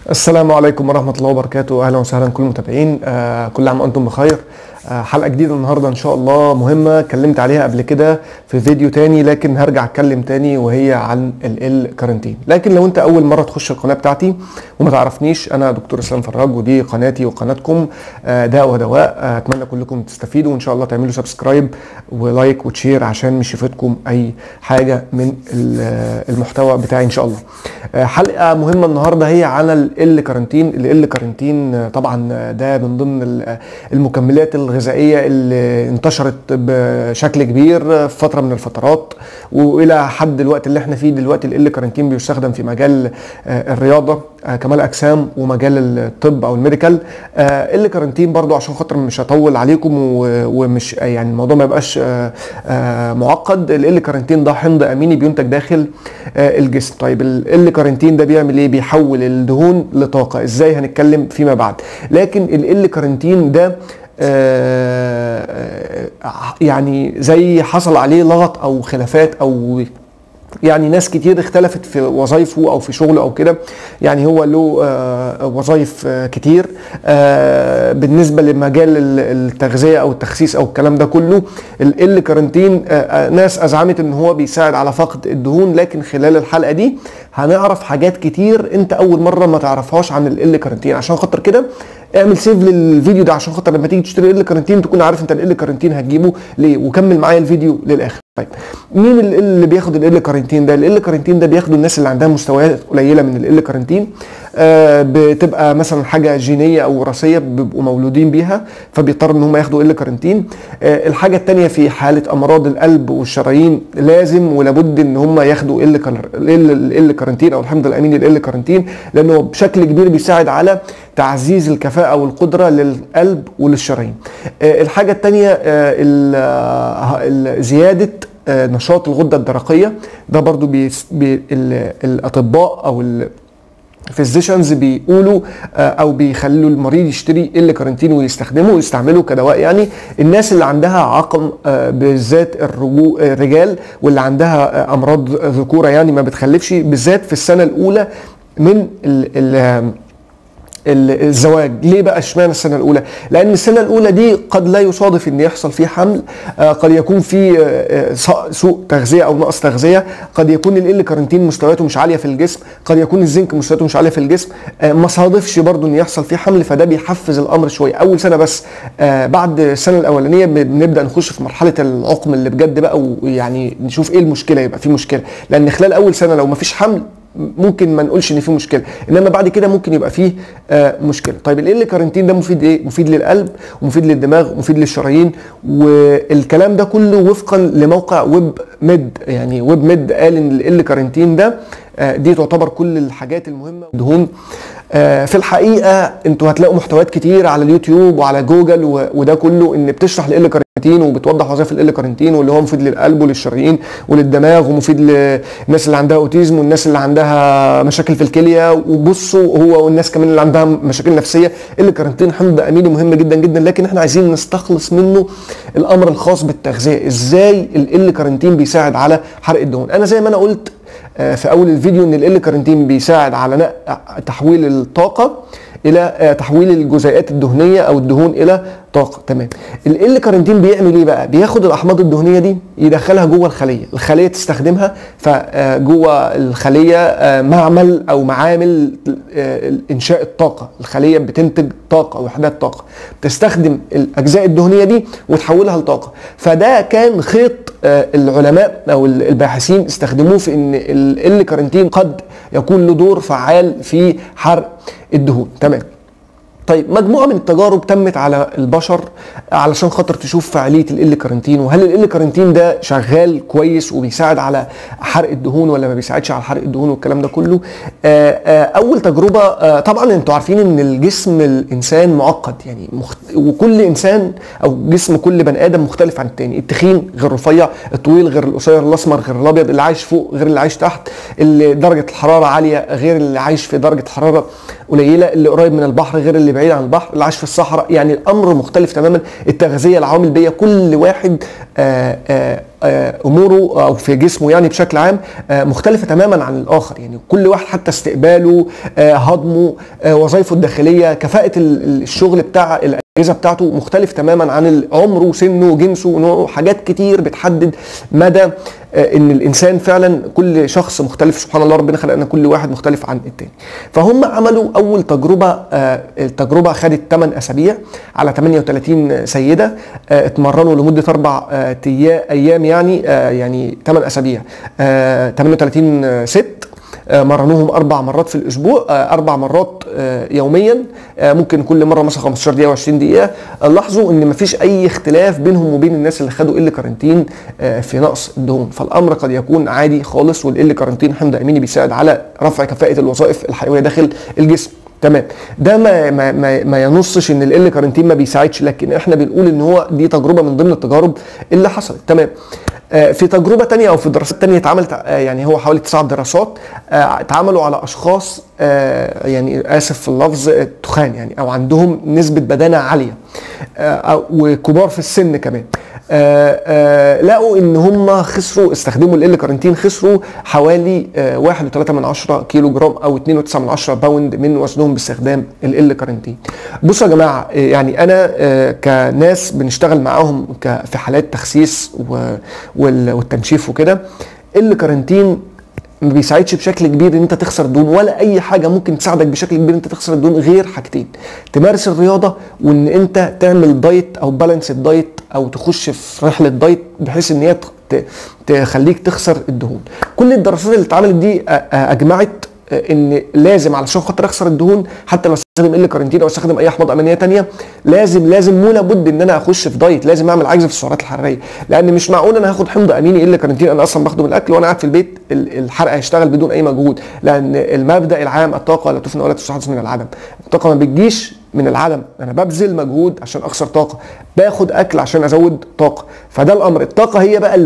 السلام عليكم ورحمة الله وبركاته أهلا وسهلا كل المتابعين آه كل عام وأنتم بخير آه حلقة جديدة النهاردة إن شاء الله مهمة اتكلمت عليها قبل كده في فيديو تاني لكن هرجع أتكلم تاني وهي عن ال كارنتين لكن لو أنت أول مرة تخش القناة بتاعتي وما تعرفنيش أنا دكتور إسلام فراج ودي قناتي وقناتكم آه داء ودواء آه أتمنى كلكم تستفيدوا وإن شاء الله تعملوا سبسكرايب ولايك وتشير عشان مش يفوتكم أي حاجة من المحتوى بتاعي إن شاء الله آه حلقة مهمة النهاردة هي عن ال كارنتين ال كارنتين طبعا ده من ضمن المكملات الغذائيه اللي انتشرت بشكل كبير في فتره من الفترات والى حد الوقت اللي احنا فيه دلوقتي ال كارنتين بيستخدم في مجال الرياضه كمال اجسام ومجال الطب او الميديكال ال كارنتين برضو عشان خاطر مش هطول عليكم ومش يعني الموضوع ما يبقاش معقد ال كارنتين ده حمض اميني بينتج داخل الجسم طيب ال كارنتين ده بيعمل ايه بيحول الدهون لطاقه ازاي هنتكلم فيما بعد لكن ال كارنتين ده آه يعني زي حصل عليه لغط او خلافات او يعني ناس كتير اختلفت في وظائفه او في شغله او كده يعني هو له آه وظائف آه كتير آه بالنسبه لمجال التغذيه او التخسيس او الكلام ده كله ال كارنتين ناس ازعمت ان هو بيساعد على فقد الدهون لكن خلال الحلقه دي هنعرف حاجات كتير انت اول مره ما تعرفهاش عن ال كارنتين عشان خاطر كده اعمل سيف للفيديو ده عشان خاطر لما تيجي تشتري ال كارنتين تكون عارف انت ال كارنتين هتجيبه ليه وكمل معايا الفيديو للاخر طيب مين اللي بياخد ال كارنتين ده ال كارنتين ده بياخده الناس اللي عندها مستويات قليله من ال كارنتين آه بتبقى مثلا حاجه جينيه او وراثيه بيبقوا مولودين بيها فبيضطروا ان هم ياخدوا ال كارنتين آه الحاجه الثانيه في حاله امراض القلب والشرايين لازم ولابد ان هم ياخدوا ال كارنتين او الحمض الاميني ال كارنتين لانه بشكل كبير بيساعد على تعزيز الكفاءة والقدرة للقلب وللشرايين آه الحاجة الثانية زيادة نشاط الغدة الدرقية ده برضو بي بي الأطباء أو الفيزيشنز بيقولوا او بيخلوا المريض يشتري ال كارنتين ويستخدمه ويستعمله كدواء يعني الناس اللي عندها عقم بالذات الرجال واللي عندها امراض ذكوره يعني ما بتخلفش بالذات في السنه الاولى من ال ال الزواج ليه بقى اشمعنى السنه الاولى لان السنه الاولى دي قد لا يصادف ان يحصل فيه حمل قد يكون في سوء تغذيه او نقص تغذيه قد يكون ال كارنتين مستوياته مش عاليه في الجسم قد يكون الزنك مستوياته مش عاليه في الجسم ما صادفش برضو ان يحصل فيه حمل فده بيحفز الامر شويه اول سنه بس بعد السنه الاولانيه بنبدا نخش في مرحله العقم اللي بجد بقى ويعني نشوف ايه المشكله يبقى في مشكله لان خلال اول سنه لو ما فيش حمل ممكن ما نقولش ان في مشكله انما بعد كده ممكن يبقى فيه آه مشكله طيب ال كارنتين ده مفيد ايه مفيد للقلب ومفيد للدماغ ومفيد للشرايين والكلام ده كله وفقا لموقع ويب ميد يعني ويب ميد قال ان ال كارنتين ده آه دي تعتبر كل الحاجات المهمه دهون آه في الحقيقه انتوا هتلاقوا محتويات كتير على اليوتيوب وعلى جوجل وده كله ان بتشرح ال كارنتين وبتوضح وظائف ال كارنتين واللي هو مفيد للقلب وللشرايين وللدماغ ومفيد للناس اللي عندها اوتيزم والناس اللي عندها مشاكل في الكليه وبصوا هو والناس كمان اللي عندها مشاكل نفسيه ال كارنتين حمض اميني مهم جدا جدا لكن احنا عايزين نستخلص منه الامر الخاص بالتغذيه ازاي ال كارنتين بيساعد على حرق الدهون انا زي ما انا قلت في اول الفيديو ان ال كارنتين بيساعد على تحويل الطاقه الى تحويل الجزيئات الدهنيه او الدهون الى طاقه تمام ال كارنتين بيعمل ايه بقى بياخد الاحماض الدهنيه دي يدخلها جوه الخليه الخليه تستخدمها فجوه الخليه معمل او معامل انشاء الطاقه الخليه بتنتج طاقه وحدات طاقه تستخدم الاجزاء الدهنيه دي وتحولها لطاقه فده كان خيط العلماء او الباحثين استخدموه في ان ال كارنتين قد يكون له دور فعال في حرق الدهون تمام طيب مجموعه من التجارب تمت على البشر علشان خاطر تشوف فعاليه ال كارنتين وهل ال كارنتين ده شغال كويس وبيساعد على حرق الدهون ولا ما بيساعدش على حرق الدهون والكلام ده كله آآ آآ اول تجربه آآ طبعا انتوا عارفين ان الجسم الانسان معقد يعني مخت... وكل انسان او جسم كل بني ادم مختلف عن التاني التخين غير رفيع الطويل غير القصير الاسمر غير الابيض اللي عايش فوق غير اللي عايش تحت اللي درجه الحراره عاليه غير اللي عايش في درجه حراره قليله اللي قريب من البحر غير اللي بعيد عن البحر اللي عايش في الصحراء يعني الامر مختلف تماما التغذيه العوامل البيئيه كل واحد آآ آآ آآ اموره او في جسمه يعني بشكل عام مختلفه تماما عن الاخر يعني كل واحد حتى استقباله هضمه وظائفه الداخليه كفاءه الشغل بتاع الاجهزه بتاعته مختلف تماما عن عمره سنه جنسه نوعه حاجات كتير بتحدد مدى ان الانسان فعلا كل شخص مختلف سبحان الله ربنا خلقنا كل واحد مختلف عن التاني فهم عملوا اول تجربه التجربه خدت 8 اسابيع على 38 سيده اتمرنوا لمده اربع ايام يعني يعني 8 اسابيع 38 ست مرنوهم اربع مرات في الاسبوع اربع مرات يوميا ممكن كل مره مثلا 15 دقيقه و20 دقيقه لاحظوا ان مفيش اي اختلاف بينهم وبين الناس اللي خدوا ال كارنتين في نقص الدهون فالامر قد يكون عادي خالص والال كارنتين حمض اميني بيساعد على رفع كفاءه الوظائف الحيويه داخل الجسم تمام ده ما ما ما, ما ينصش ان ال كارنتين ما بيساعدش لكن احنا بنقول ان هو دي تجربه من ضمن التجارب اللي حصلت تمام في تجربة تانية أو في دراسات تانية اتعملت يعني هو حوالي تسع دراسات اتعملوا على أشخاص يعني آسف في اللفظ تخان يعني أو عندهم نسبة بدانة عالية وكبار في السن كمان آآ آآ لقوا ان هم خسروا استخدموا ال كارنتين خسروا حوالي 1.3 من 10 كيلو جرام او 2.9 من 10 باوند من وزنهم باستخدام ال كارنتين بصوا يا جماعه يعني انا كناس بنشتغل معاهم في حالات تخسيس والتنشيف وكده ال كارنتين ما بيساعدش بشكل كبير ان انت تخسر دهون ولا اي حاجه ممكن تساعدك بشكل كبير ان انت تخسر الدهون غير حاجتين تمارس الرياضه وان انت تعمل دايت او بالانس دايت او تخش في رحله دايت بحيث ان هي تخليك تخسر الدهون كل الدراسات اللي اتعملت دي اجمعت ان لازم علشان خاطر اخسر الدهون حتى لو استخدم ال كارنتين او استخدم اي احماض امينيه تانية لازم لازم مو لابد ان انا اخش في دايت لازم اعمل عجز في السعرات الحراريه لان مش معقول انا هاخد حمض اميني ال كارنتين انا اصلا باخده من الاكل وانا قاعد في البيت الحرق هيشتغل بدون اي مجهود لان المبدا العام الطاقه لا تفنى ولا تستحدث من العدم الطاقه ما بتجيش من العدم انا ببذل مجهود عشان اخسر طاقه باخد اكل عشان ازود طاقه فده الامر الطاقه هي بقى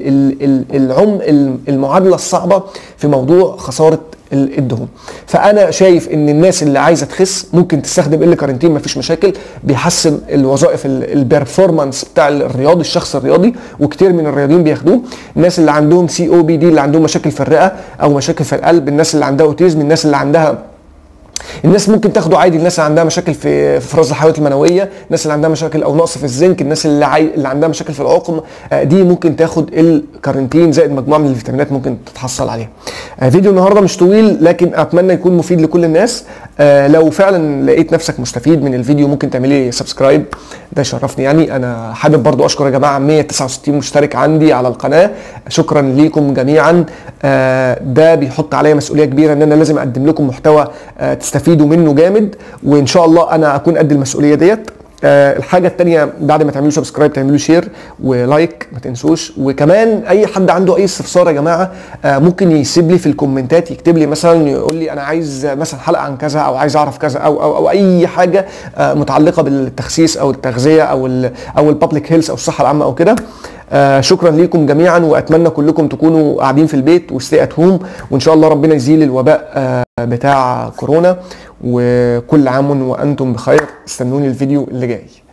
العم المعادله الصعبه في موضوع خساره الدهون فانا شايف ان الناس اللي عايزه تخس ممكن تستخدم ال كارنتين مفيش مشاكل بيحسن الوظائف البرفورمانس بتاع الرياضي الشخص الرياضي وكتير من الرياضيين بياخدوه الناس اللي عندهم سي او بي دي اللي عندهم مشاكل في الرئه او مشاكل في القلب الناس اللي عندها اوتيزم الناس اللي عندها الناس ممكن تاخده عادي الناس اللي عندها مشاكل في افراز الحيوانات المنويه الناس اللي عندها مشاكل او نقص في الزنك الناس اللي, عاي... اللي عندها مشاكل في العقم دي ممكن تاخد الكارنتين زائد مجموعه من الفيتامينات ممكن تتحصل عليها فيديو النهارده مش طويل لكن اتمنى يكون مفيد لكل الناس لو فعلا لقيت نفسك مستفيد من الفيديو ممكن تعملي سبسكرايب ده يشرفني يعني انا حابب برضو اشكر يا جماعه 169 مشترك عندي على القناه شكرا ليكم جميعا ده بيحط عليا مسؤوليه كبيره ان انا لازم اقدم لكم محتوى تستفيدوا منه جامد وان شاء الله انا اكون قد المسؤوليه ديت أه الحاجه الثانيه بعد ما تعملوا سبسكرايب تعملوا شير ولايك ما تنسوش وكمان اي حد عنده اي استفسار يا جماعه أه ممكن يسيب لي في الكومنتات يكتب لي مثلا يقول لي انا عايز مثلا حلقه عن كذا او عايز اعرف كذا او او, أو اي حاجه أه متعلقه بالتخسيس او التغذيه او ال او البابليك هيلث او الصحه العامه او كده آه شكرا ليكم جميعا واتمنى كلكم تكونوا قاعدين في البيت وستي ات هوم وان شاء الله ربنا يزيل الوباء آه بتاع كورونا وكل عام وانتم بخير استنوني الفيديو اللي جاي